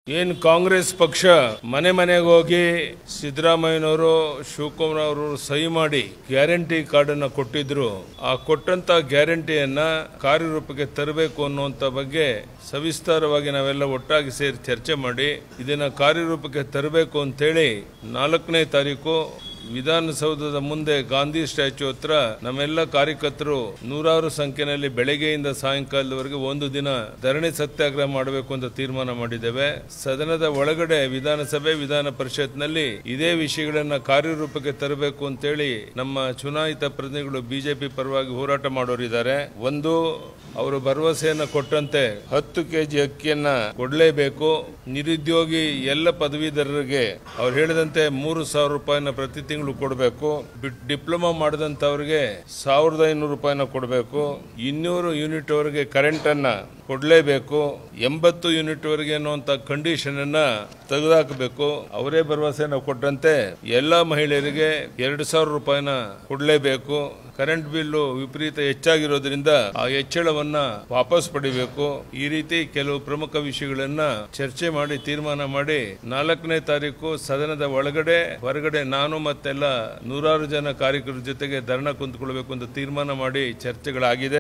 ಏನ್ ಕಾಂಗ್ರೆಸ್ ಪಕ್ಷ ಮನೆ ಮನೆಗೆ ಹೋಗಿ ಸಿದ್ದರಾಮಯ್ಯನವರು ಶಿವಕುಮಾರ್ ಅವರು ಸಹಿ ಮಾಡಿ ಗ್ಯಾರಂಟಿ ಕಾರ್ಡ್ ಅನ್ನ ಕೊಟ್ಟಿದ್ರು ಆ ಕೊಟ್ಟಂತ ಗ್ಯಾರಂಟಿಯನ್ನ ಕಾರ್ಯರೂಪಕ್ಕೆ ತರಬೇಕು ಅನ್ನುವಂತ ಬಗ್ಗೆ ಸವಿಸ್ತಾರವಾಗಿ ನಾವೆಲ್ಲ ಒಟ್ಟಾಗಿ ಸೇರಿ ಚರ್ಚೆ ಮಾಡಿ ಇದನ್ನ ಕಾರ್ಯರೂಪಕ್ಕೆ ತರಬೇಕು ಅಂತೇಳಿ ನಾಲ್ಕನೇ ತಾರೀಕು ವಿಧಾನಸೌಧದ ಮುಂದೆ ಗಾಂಧಿ ಸ್ಟ್ಯಾಚ್ಯೂ ಹತ್ರ ನಮ್ಮೆಲ್ಲ ಕಾರ್ಯಕರ್ತರು ನೂರಾರು ಸಂಖ್ಯೆಯಲ್ಲಿ ಬೆಳಗ್ಗೆಯಿಂದ ಸಾಯಂಕಾಲದವರೆಗೆ ಒಂದು ದಿನ ಧರಣಿ ಸತ್ಯಾಗ್ರಹ ಮಾಡಬೇಕು ಅಂತ ತೀರ್ಮಾನ ಮಾಡಿದ್ದೇವೆ ಸದನದ ಒಳಗಡೆ ವಿಧಾನಸಭೆ ವಿಧಾನ ಪರಿಷತ್ನಲ್ಲಿ ಇದೇ ವಿಷಯಗಳನ್ನ ಕಾರ್ಯರೂಪಕ್ಕೆ ತರಬೇಕು ಅಂತೇಳಿ ನಮ್ಮ ಚುನಾಯಿತ ಪ್ರತಿನಿಧಿಗಳು ಬಿಜೆಪಿ ಪರವಾಗಿ ಹೋರಾಟ ಮಾಡೋರಿದ್ದಾರೆ ಒಂದು ಅವರು ಭರವಸೆಯನ್ನ ಕೊಟ್ಟಂತೆ ಹತ್ತು ಕೆಜಿ ಅಕ್ಕಿಯನ್ನ ಕೊಡಲೇಬೇಕು ನಿರುದ್ಯೋಗಿ ಎಲ್ಲ ಪದವೀಧರರಿಗೆ ಅವ್ರು ಹೇಳಿದಂತೆ ಮೂರು ಸಾವಿರ ರೂಪಾಯಿನ ಪ್ರತಿ ತಿಂಗಳು ಕೊಡಬೇಕು ಡಿಪ್ಲೊಮಾ ಮಾಡಿದಂತವ್ರಿಗೆ ಸಾವಿರದ ಐನೂರು ರೂಪಾಯಿನ ಕೊಡಬೇಕು ಇನ್ನೂರು ಯೂನಿಟ್ ವರೆಗೆ ಕರೆಂಟ್ ಅನ್ನ ಕೊಡಲೇಬೇಕು ಎಂಬತ್ತು ಯೂನಿಟ್ ವರೆಗೆ ಅನ್ನುವಂತ ಕಂಡೀಷನ್ ಅನ್ನ ತೆಗೆದುಹಾಕಬೇಕು ಅವರೇ ಭರವಸೆನ ಕೊಟ್ಟಂತೆ ಎಲ್ಲಾ ಮಹಿಳೆಯರಿಗೆ ಎರಡು ಸಾವಿರ ರೂಪಾಯಿನ ಕೊಡಲೇಬೇಕು ಕರೆಂಟ್ ಬಿಲ್ಲು ವಿಪರೀತ ಹೆಚ್ಚಾಗಿರೋದ್ರಿಂದ ಆ ಹೆಚ್ಚಳವನ್ನ ವಾಪಸ್ ಪಡಿಬೇಕು ಈ ರೀತಿ ಕೆಲವು ಪ್ರಮುಖ ವಿಷಯಗಳನ್ನ ಚರ್ಚೆ ಮಾಡಿ ತೀರ್ಮಾನ ಮಾಡಿ ನಾಲ್ಕನೇ ತಾರೀಕು ಸದನದ ಒಳಗಡೆ ಹೊರಗಡೆ ನಾನು ಮತ್ತೆಲ್ಲ ನೂರಾರು ಜನ ಕಾರ್ಯಕರ್ತರ ಜೊತೆಗೆ ಧರಣ ಕುಂತ್ಕೊಳ್ಬೇಕು ಅಂತ ತೀರ್ಮಾನ ಮಾಡಿ ಚರ್ಚೆಗಳಾಗಿದೆ